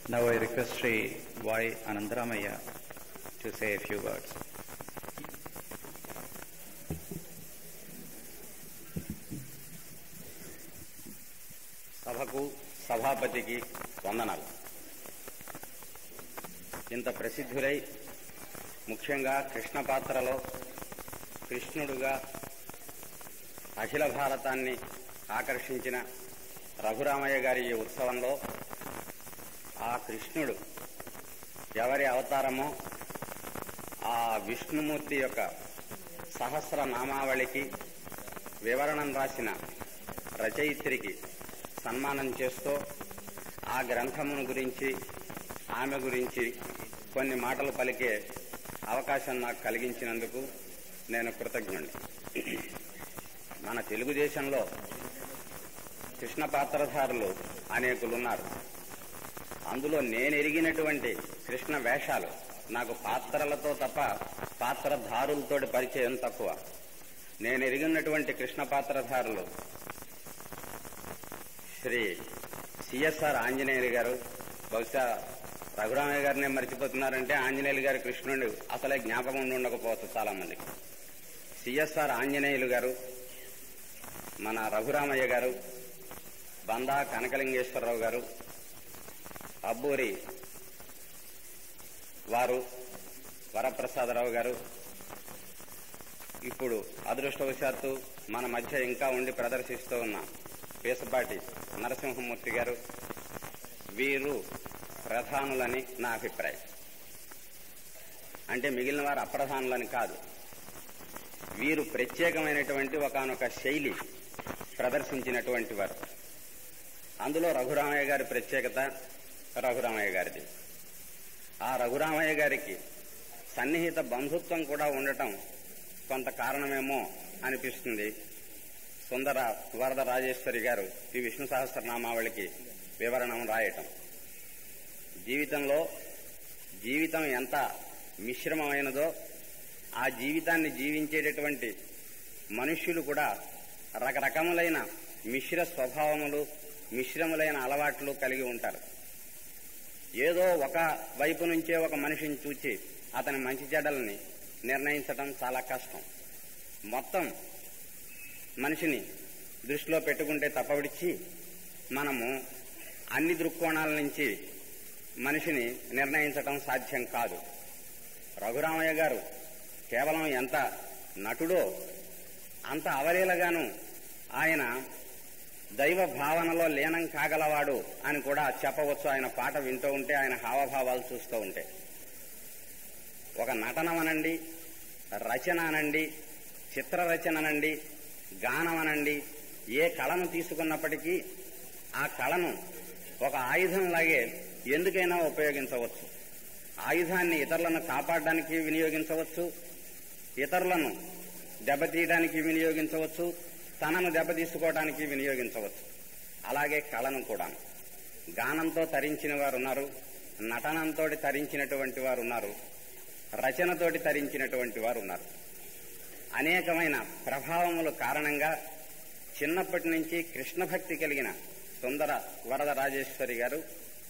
Now I request Sri Y. Anandaramaya to say a few words. సభకు సభాపతికి వందనాలు ఇంత ప్రసిద్ధులై ముఖ్యంగా కృష్ణ పాత్రలో కృష్ణుడుగా అఖిల భారతాన్ని ఆకర్షించిన రఘురామయ్య గారి ఈ ఉత్సవంలో ఆ కృష్ణుడు ఎవరి అవతారమో ఆ విష్ణుమూర్తి యొక్క సహస్ర నామావళికి వివరణం రాసిన రచయిత్రికి సన్మానం చేస్తూ ఆ గ్రంథమును గురించి ఆమె గురించి కొన్ని మాటలు పలికే అవకాశం నాకు కలిగించినందుకు నేను కృతజ్ఞుణ్ణి మన తెలుగుదేశంలో కృష్ణ పాత్రధారులు అనేకులున్నారు అందులో నేను ఎరిగినటువంటి కృష్ణ వేషాలు నాకు పాత్రలతో తప్ప పాత్రధారులతోటి పరిచయం తక్కువ నేను ఎరిగినటువంటి కృష్ణ పాత్రధారులు శ్రీ సిఎస్ఆర్ ఆంజనేయులు గారు బహుశా రఘురామయ్య గారినే మర్చిపోతున్నారంటే ఆంజనేయులు గారు కృష్ణుడు అసలే జ్ఞాపకం ఉండి ఉండకపోవచ్చు చాలా మందికి సిఎస్ఆర్ ఆంజనేయులు గారు మన రఘురామయ్య గారు బందా కనకలింగేశ్వరరావు గారు అబ్బూరి వారు వరప్రసాదరావు గారు ఇప్పుడు అదృష్టవశాత్తు మన మధ్య ఇంకా ఉండి ప్రదర్శిస్తూ ఉన్న పేసపాటి నరసింహమూర్తి గారు వీరు ప్రధానులని నా అభిప్రాయం అంటే మిగిలిన వారు అప్రధానులని కాదు వీరు ప్రత్యేకమైనటువంటి ఒకనొక శైలి ప్రదర్శించినటువంటి వారు అందులో రఘురామయ్య గారి ప్రత్యేకత రఘురామయ్య గారిది ఆ రఘురామయ్య గారికి సన్నిహిత బంధుత్వం కూడా ఉండటం కొంత కారణమేమో అనిపిస్తుంది సుందర వరద రాజేశ్వరి గారు ఈ విష్ణు సహస్రనామావళికి వివరణం రాయటం జీవితంలో జీవితం ఎంత మిశ్రమమైనదో ఆ జీవితాన్ని జీవించేటటువంటి మనుష్యులు కూడా రకరకములైన మిశ్ర స్వభావములు మిశ్రములైన అలవాట్లు కలిగి ఉంటారు ఏదో ఒక వైపు నుంచే ఒక మనిషిని చూచి అతని మంచి చెడ్డల్ని నిర్ణయించడం చాలా కష్టం మొత్తం మనిషిని దృష్టిలో పెట్టుకుంటే తప్పవిడిచి మనము అన్ని దృక్కోణాల నుంచి మనిషిని నిర్ణయించటం సాధ్యం కాదు రఘురామయ్య గారు కేవలం ఎంత నటుడో అంత అవలీలగాను ఆయన దైవ భావనలో లీనం కాగలవాడు అని కూడా చెప్పవచ్చు ఆయన పాట వింటూ ఉంటే ఆయన హావభావాలు చూస్తూ ఉంటే ఒక నటనమనండి రచన అనండి చిత్రరచన అనండి గానం అనండి ఏ కళను తీసుకున్నప్పటికీ ఆ కళను ఒక ఆయుధంలాగే ఎందుకైనా ఉపయోగించవచ్చు ఆయుధాన్ని ఇతరులను కాపాడడానికి వినియోగించవచ్చు ఇతరులను దెబ్బతీయడానికి వినియోగించవచ్చు తనను దెబ్బతీసుకోవడానికి వినియోగించవచ్చు అలాగే కళను కూడా గానంతో తరించిన వారు ఉన్నారు నటనంతో తరించినటువంటి వారు ఉన్నారు రచనతోటి తరించినటువంటి వారు ఉన్నారు అనేకమైన ప్రభావముల కారణంగా చిన్నప్పటి నుంచి కృష్ణ భక్తి కలిగిన సుందర వరద రాజేశ్వరి గారు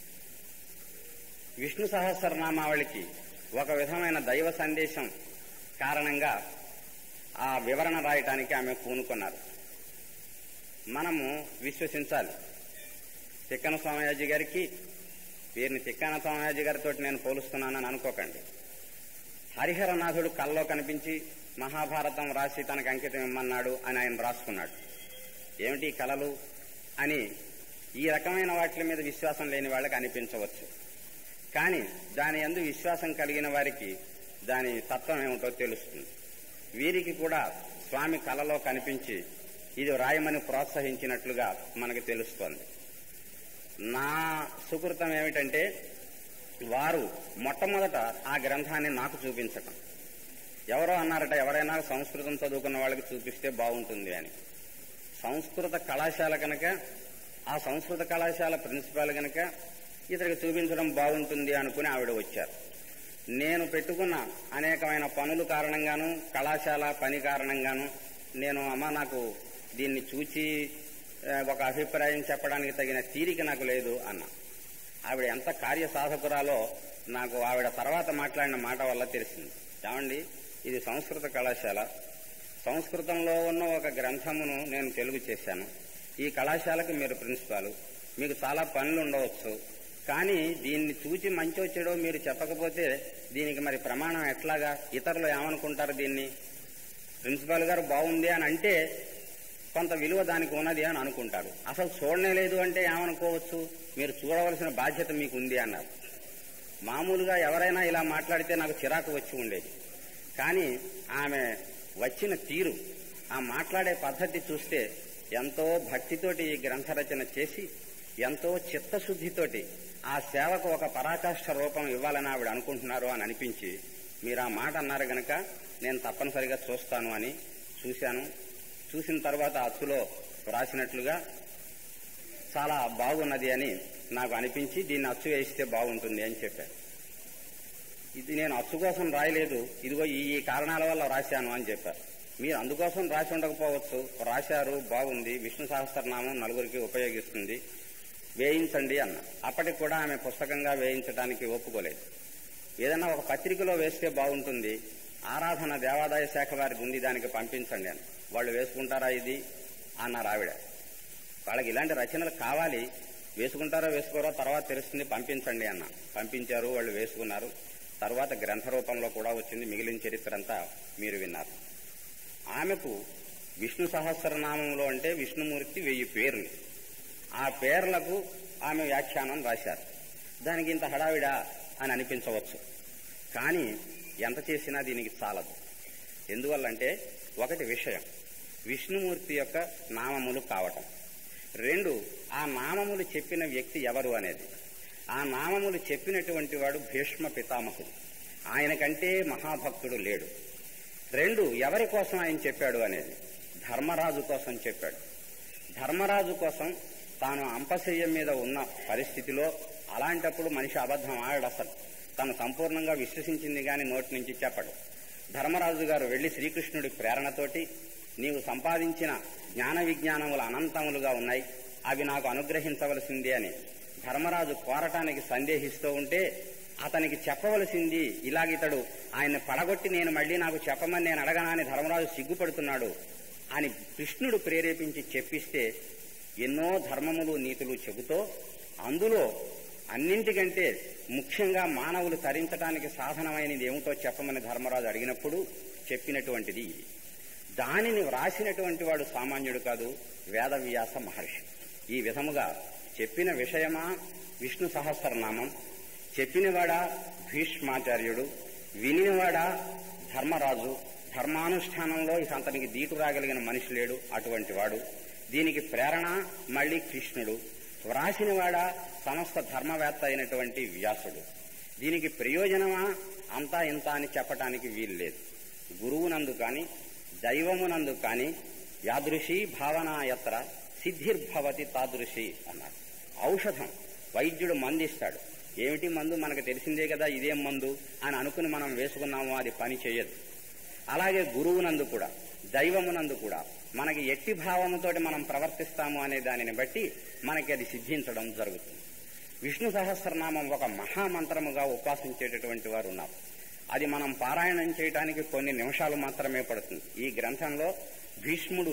విష్ణు సహస్రనామావళికి ఒక విధమైన దైవ సందేశం కారణంగా ఆ వివరణ రాయటానికి ఆమె పూనుకున్నారు మనము విశ్వసించాలి తిక్కన స్వామయాజీ గారికి వీరిని తిక్కన స్వామయాజీ గారితో నేను పోలుస్తున్నానని అనుకోకండి హరిహరనాథుడు కల్లో కనిపించి మహాభారతం రాసి తనకు అంకితం ఇమ్మన్నాడు అని ఆయన రాసుకున్నాడు ఏమిటి కలలు అని ఈ రకమైన వాటి మీద విశ్వాసం లేని వాళ్ళకి అనిపించవచ్చు కానీ దాని ఎందు విశ్వాసం కలిగిన వారికి దాని తత్వం ఏమిటో తెలుస్తుంది వీరికి కూడా స్వామి కలలో కనిపించి ఇది రాయమని ప్రోత్సహించినట్లుగా మనకు తెలుస్తోంది నా సుకృతం ఏమిటంటే వారు మొట్టమొదట ఆ గ్రంథాన్ని నాకు చూపించటం ఎవరో అన్నారట ఎవరైనా సంస్కృతం చదువుకున్న వాళ్ళకి చూపిస్తే బాగుంటుంది అని సంస్కృత కళాశాల కనుక ఆ సంస్కృత కళాశాల ప్రిన్సిపాల్ కనుక ఇతరికి చూపించడం బాగుంటుంది అనుకుని ఆవిడ వచ్చారు నేను పెట్టుకున్న అనేకమైన పనుల కారణంగాను కళాశాల పని కారణంగాను నేను అమ్మ నాకు దీన్ని చూచి ఆ, ఒక అభిప్రాయం చెప్పడానికి తగిన తీరిక నాకు లేదు అన్న ఆవిడ ఎంత కార్యసాధకురాలో నాకు ఆవిడ తర్వాత మాట్లాడిన మాట వల్ల తెలిసింది ఏమండి ఇది సంస్కృత కళాశాల సంస్కృతంలో ఉన్న ఒక గ్రంథమును నేను తెలుగు చేశాను ఈ కళాశాలకు మీరు ప్రిన్సిపాల్ మీకు చాలా పనులు ఉండవచ్చు కానీ దీన్ని చూచి మంచో చెడో మీరు చెప్పకపోతే దీనికి మరి ప్రమాణం ఎట్లాగా ఇతరులు ఏమనుకుంటారు దీన్ని ప్రిన్సిపాల్ గారు బాగుంది అని అంటే కొంత విలువ దానికి ఉన్నది అని అనుకుంటారు అసలు చూడనే లేదు అంటే ఏమనుకోవచ్చు మీరు చూడవలసిన బాధ్యత మీకు ఉంది అన్నారు మామూలుగా ఎవరైనా ఇలా మాట్లాడితే నాకు చిరాకు వచ్చి ఉండేది కానీ ఆమె వచ్చిన తీరు ఆ మాట్లాడే పద్ధతి చూస్తే ఎంతో భక్తితోటి ఈ గ్రంథ రచన చేసి ఎంతో చిత్తశుద్ధితోటి ఆ సేవకు ఒక పరాకాష్ఠ రూపం ఇవ్వాలని ఆవిడ అనుకుంటున్నారు అని అనిపించి మీరు ఆ మాట అన్నారు గనక నేను తప్పనిసరిగా చూస్తాను అని చూశాను చూసిన తర్వాత అచ్చులో వ్రాసినట్లుగా చాలా బాగున్నది అని నాకు అనిపించి దీన్ని అచ్చు వేయిస్తే బాగుంటుంది అని చెప్పారు ఇది నేను అచ్చు కోసం రాయలేదు ఇదిగో ఈ ఈ కారణాల వల్ల రాశాను అని చెప్పారు మీరు అందుకోసం రాసి ఉండకపోవచ్చు రాశారు బాగుంది విష్ణు సహస్రనామం నలుగురికి ఉపయోగిస్తుంది వేయించండి అన్న అప్పటికి కూడా ఆమె పుస్తకంగా వేయించడానికి ఒప్పుకోలేదు ఏదైనా ఒక పత్రికలో వేస్తే బాగుంటుంది ఆరాధన దేవాదాయ శాఖ వారికి ఉంది దానికి పంపించండి అని వాళ్ళు వేసుకుంటారా ఇది అన్నారు ఆవిడ వాళ్ళకి ఇలాంటి రచనలు కావాలి వేసుకుంటారో వేసుకోరో తర్వాత తెలుస్తుంది పంపించండి అన్న పంపించారు వాళ్ళు వేసుకున్నారు తర్వాత గ్రంథ రూపంలో కూడా వచ్చింది మిగిలిన చరిత్ర అంతా మీరు విన్నారు ఆమెకు విష్ణు సహస్రనామంలో అంటే విష్ణుమూర్తి వెయ్యి పేర్లు ఆ పేర్లకు ఆమె వ్యాఖ్యానం రాశారు దానికి ఇంత హడావిడా అని అనిపించవచ్చు కానీ ఎంత చేసినా దీనికి చాలదు ఎందువల్లంటే ఒకటి విషయం విష్ణుమూర్తి యొక్క నామములు కావటం రెండు ఆ నామములు చెప్పిన వ్యక్తి ఎవరు అనేది ఆ నామములు చెప్పినటువంటి వాడు భీష్మ పితామహుడు ఆయన కంటే మహాభక్తుడు లేడు రెండు ఎవరి కోసం ఆయన చెప్పాడు అనేది ధర్మరాజు కోసం చెప్పాడు ధర్మరాజు కోసం తాను అంపశయ్యం మీద ఉన్న పరిస్థితిలో అలాంటప్పుడు మనిషి అబద్ధం ఆడాడు అసలు తను సంపూర్ణంగా విశ్వసించింది గాని నోటి నుంచి చెప్పడు ధర్మరాజు గారు వెళ్లి శ్రీకృష్ణుడి ప్రేరణతోటి నీవు సంపాదించిన జ్ఞాన విజ్ఞానములు అనంతములుగా ఉన్నాయి అవి నాకు అనుగ్రహించవలసింది అని ధర్మరాజు కోరటానికి సందేహిస్తూ ఉంటే అతనికి చెప్పవలసింది ఇలాగితడు ఆయన పడగొట్టి నేను మళ్ళీ నాకు చెప్పమని నేను అడగనా అని ధర్మరాజు సిగ్గుపడుతున్నాడు అని కృష్ణుడు ప్రేరేపించి చెప్పిస్తే ఎన్నో ధర్మములు నీతులు చెబుతూ అందులో అన్నింటికంటే ముఖ్యంగా మానవులు తరించడానికి సాధనమైనది ఏమిటో చెప్పమని ధర్మరాజు అడిగినప్పుడు చెప్పినటువంటిది ఇది దానిని వ్రాసినటువంటి వాడు సామాన్యుడు కాదు వేదవ్యాస మహర్షి ఈ విధముగా చెప్పిన విషయమా విష్ణు సహస్రనామం చెప్పినవాడా భీష్మాచార్యుడు వినినవాడా ధర్మరాజు ధర్మానుష్ఠానంలో ఇక అతనికి దీటు రాగలిగిన మనిషి లేడు అటువంటి వాడు దీనికి ప్రేరణ మళ్ళీ కృష్ణుడు వ్రాసినవాడా సమస్త ధర్మవేత్త అయినటువంటి వ్యాసుడు దీనికి ప్రయోజనమా అంతా ఇంత అని చెప్పటానికి వీలు లేదు గురువునందు కాని దైవమునందు కాని యాదృశీ భావనాయత్ర సిద్ధిర్భవతి తాదృశి అన్నారు ఔషధం వైద్యుడు మందిస్తాడు ఏమిటి మందు మనకు తెలిసిందే కదా ఇదేం మందు అని అనుకుని మనం వేసుకున్నాము అది పని చేయదు అలాగే గురువునందు కూడా దైవమునందు కూడా మనకి ఎట్టి భావముతోటి మనం ప్రవర్తిస్తాము అనే దానిని బట్టి మనకి అది సిద్ధించడం జరుగుతుంది విష్ణు సహస్రనామం ఒక మహామంత్రముగా ఉపాసించేటటువంటి వారు ఉన్నారు అది మనం పారాయణం చేయడానికి కొన్ని నిమిషాలు మాత్రమే పడుతుంది ఈ గ్రంథంలో భీష్ముడు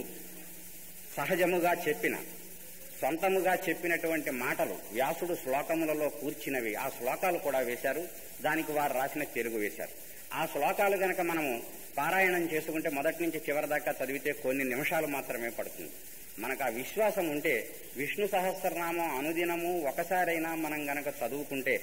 సహజముగా చెప్పిన సొంతముగా చెప్పినటువంటి మాటలు వ్యాసుడు శ్లోకములలో కూర్చినవి ఆ శ్లోకాలు కూడా వేశారు దానికి వారు రాసిన తెలుగు వేశారు ఆ శ్లోకాలు గనక మనము పారాయణం చేసుకుంటే మొదటి నుంచి చివరి దాకా చదివితే కొన్ని నిమిషాలు మాత్రమే పడుతుంది మనకు ఆ విశ్వాసం ఉంటే విష్ణు సహస్రనామం అనుదినము ఒకసారైనా మనం గనక చదువుకుంటే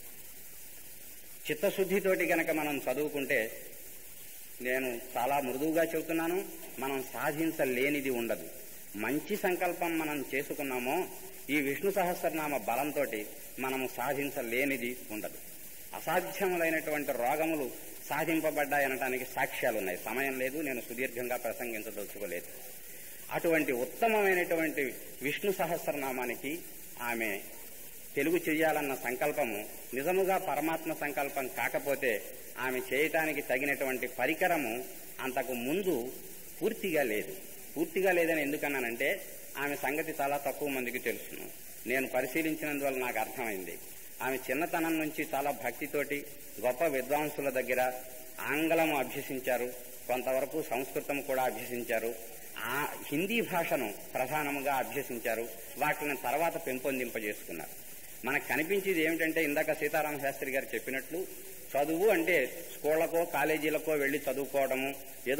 చిత్తశుద్ధితోటి గనక మనం చదువుకుంటే నేను చాలా మృదువుగా చెబుతున్నాను మనం సాధించలేనిది ఉండదు మంచి సంకల్పం మనం చేసుకున్నామో ఈ విష్ణు సహస్రనామ బలంతో మనము సాధించలేనిది ఉండదు అసాధ్యములైనటువంటి రోగములు సాధింపబడ్డాయనటానికి సాక్ష్యాలు ఉన్నాయి సమయం లేదు నేను సుదీర్ఘంగా ప్రసంగించదలుచుకోలేదు అటువంటి ఉత్తమమైనటువంటి విష్ణు సహస్రనామానికి ఆమె తెలుగు చెయ్యాలన్న సంకల్పము నిజముగా పరమాత్మ సంకల్పం కాకపోతే ఆమె చేయటానికి తగినటువంటి పరికరము అంతకు ముందు పూర్తిగా లేదు పూర్తిగా లేదని ఎందుకన్నానంటే ఆమె సంగతి చాలా తక్కువ మందికి తెలుసును నేను పరిశీలించినందువల్ల నాకు అర్థమైంది ఆమె చిన్నతనం నుంచి చాలా భక్తితోటి గొప్ప విద్వాంసుల దగ్గర ఆంగ్లం అభ్యసించారు కొంతవరకు సంస్కృతం కూడా అభ్యసించారు ఆ హిందీ భాషను ప్రధానంగా అభ్యసించారు వాటిని తర్వాత పెంపొందింపజేసుకున్నారు మనకు కనిపించేది ఏమిటంటే ఇందాక సీతారామ శాస్త్రి గారు చెప్పినట్లు చదువు అంటే స్కూళ్లకో కాలేజీలకో వెళ్లి చదువుకోవడము ఏదో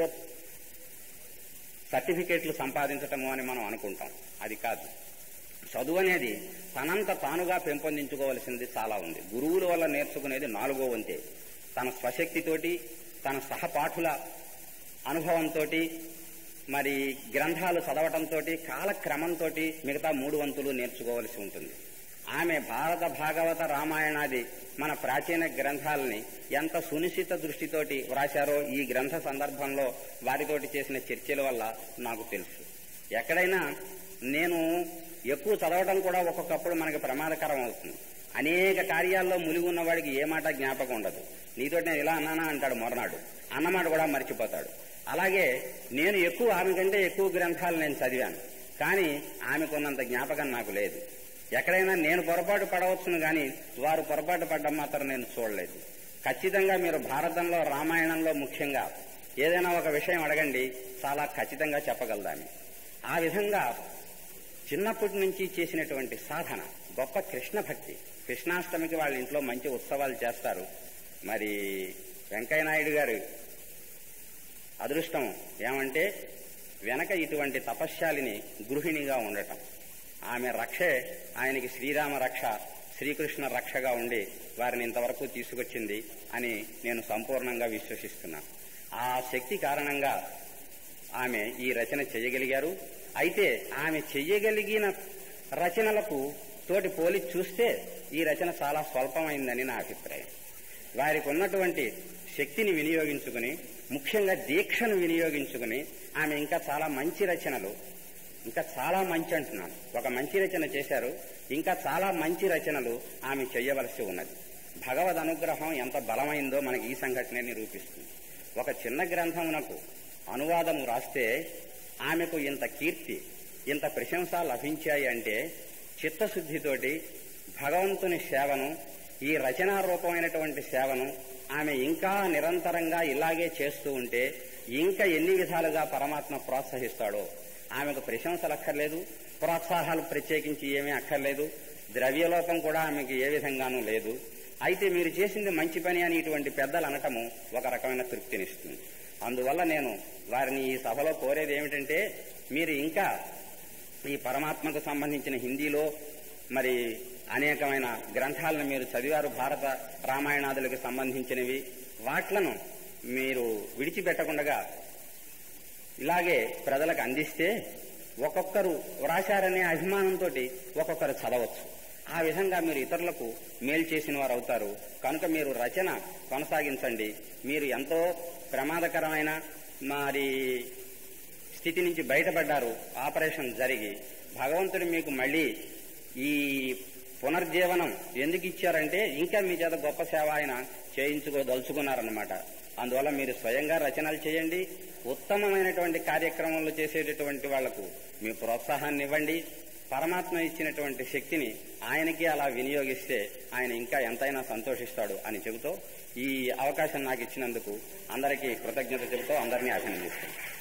సర్టిఫికేట్లు సంపాదించటము అని మనం అనుకుంటాం అది కాదు చదువు అనేది తనంత తానుగా పెంపొందించుకోవలసింది చాలా ఉంది గురువుల వల్ల నేర్చుకునేది నాలుగో వంతే తన స్వశక్తితోటి తన సహపాఠుల అనుభవంతో మరి గ్రంథాలు చదవటంతో కాలక్రమంతో మిగతా మూడు వంతులు నేర్చుకోవలసి ఉంటుంది ఆమె భారత భాగవత రామాయణాది మన ప్రాచీన గ్రంథాలని ఎంత సునిశ్చిత దృష్టితోటి వ్రాశారో ఈ గ్రంథ సందర్భంలో వారితోటి చేసిన చర్చల వల్ల నాకు తెలుసు ఎక్కడైనా నేను ఎక్కువ చదవడం కూడా ఒక్కొక్కప్పుడు మనకి ప్రమాదకరం అవుతుంది అనేక కార్యాల్లో ములిగి ఉన్నవాడికి ఏ మాట జ్ఞాపకం ఉండదు నీతో నేను ఇలా అన్నానా అంటాడు మొరనాడు అన్నమాట కూడా మర్చిపోతాడు అలాగే నేను ఎక్కువ ఆమె కంటే ఎక్కువ గ్రంథాలు నేను చదివాను కానీ ఆమెకున్నంత జ్ఞాపకం నాకు లేదు ఎక్కడైనా నేను పొరపాటు పడవచ్చును గాని వారు పొరపాటు పడ్డం మాత్రం నేను చూడలేదు ఖచ్చితంగా మీరు భారతంలో రామాయణంలో ముఖ్యంగా ఏదైనా ఒక విషయం అడగండి చాలా ఖచ్చితంగా చెప్పగలదాన్ని ఆ విధంగా చిన్నప్పటి నుంచి చేసినటువంటి సాధన గొప్ప కృష్ణ భక్తి కృష్ణాష్టమికి వాళ్ళ ఇంట్లో మంచి ఉత్సవాలు చేస్తారు మరి వెంకయ్యనాయుడు గారు అదృష్టం ఏమంటే వెనక ఇటువంటి తపశ్శాలిని గృహిణిగా ఉండటం ఆమె రక్షే ఆయనకి శ్రీరామ రక్ష శ్రీకృష్ణ రక్షగా ఉండి వారిని ఇంతవరకు తీసుకొచ్చింది అని నేను సంపూర్ణంగా విశ్వసిస్తున్నాను ఆ శక్తి కారణంగా ఆమె ఈ రచన చేయగలిగారు అయితే ఆమె చెయ్యగలిగిన రచనలకు తోటి పోలి చూస్తే ఈ రచన చాలా స్వల్పమైందని నా అభిప్రాయం వారికి ఉన్నటువంటి శక్తిని వినియోగించుకుని ముఖ్యంగా దీక్షను వినియోగించుకుని ఆమె ఇంకా చాలా మంచి రచనలు ఇంకా చాలా మంచి అంటున్నాను ఒక మంచి రచన చేశారు ఇంకా చాలా మంచి రచనలు ఆమె చేయవలసి ఉన్నది భగవద్ అనుగ్రహం ఎంత బలమైందో మనకి ఈ సంఘటన నిరూపిస్తుంది ఒక చిన్న గ్రంథమునకు అనువాదము రాస్తే ఆమెకు ఇంత కీర్తి ఇంత ప్రశంస లభించాయి అంటే చిత్తశుద్ధితోటి భగవంతుని సేవను ఈ రచనా రూపమైనటువంటి సేవను ఆమె ఇంకా నిరంతరంగా ఇలాగే చేస్తూ ఉంటే ఇంకా ఎన్ని విధాలుగా పరమాత్మ ప్రోత్సహిస్తాడో ఆమెకు ప్రశంసలు అక్కర్లేదు ప్రోత్సాహాలు ప్రత్యేకించి ఏమీ అక్కర్లేదు ద్రవ్యలోపం కూడా ఆమెకి ఏ విధంగానూ లేదు అయితే మీరు చేసింది మంచి పని అని ఇటువంటి పెద్దలు అనటము ఒక రకమైన తృప్తినిస్తుంది అందువల్ల నేను వారిని ఈ సభలో కోరేది ఏమిటంటే మీరు ఇంకా ఈ పరమాత్మకు సంబంధించిన హిందీలో మరి అనేకమైన గ్రంథాలను మీరు చదివారు భారత రామాయణాదులకు సంబంధించినవి వాట్లను మీరు విడిచిపెట్టకుండా ఇలాగే ప్రజలకు అందిస్తే ఒక్కొక్కరు వ్రాశారనే అభిమానంతో ఒక్కొక్కరు చదవచ్చు ఆ విధంగా మీరు ఇతరులకు మేలు చేసిన వారు అవుతారు కనుక మీరు రచన కొనసాగించండి మీరు ఎంతో ప్రమాదకరమైన మరి స్థితి నుంచి బయటపడ్డారు ఆపరేషన్ జరిగి భగవంతుడు మీకు మళ్ళీ ఈ పునర్జీవనం ఎందుకు ఇచ్చారంటే ఇంకా మీ చేత గొప్ప సేవ ఆయన చేయించుకోదలుచుకున్నారన్నమాట అందువల్ల మీరు స్వయంగా రచనలు చేయండి ఉత్తమమైనటువంటి కార్యక్రమాలు చేసేటటువంటి వాళ్లకు మీ ప్రోత్సాహాన్ని ఇవ్వండి పరమాత్మ ఇచ్చినటువంటి శక్తిని ఆయనకి అలా వినియోగిస్తే ఆయన ఇంకా ఎంతైనా సంతోషిస్తాడు అని చెబుతూ ఈ అవకాశం నాకు ఇచ్చినందుకు అందరికీ కృతజ్ఞత చెబుతూ అందరినీ అభినందిస్తాను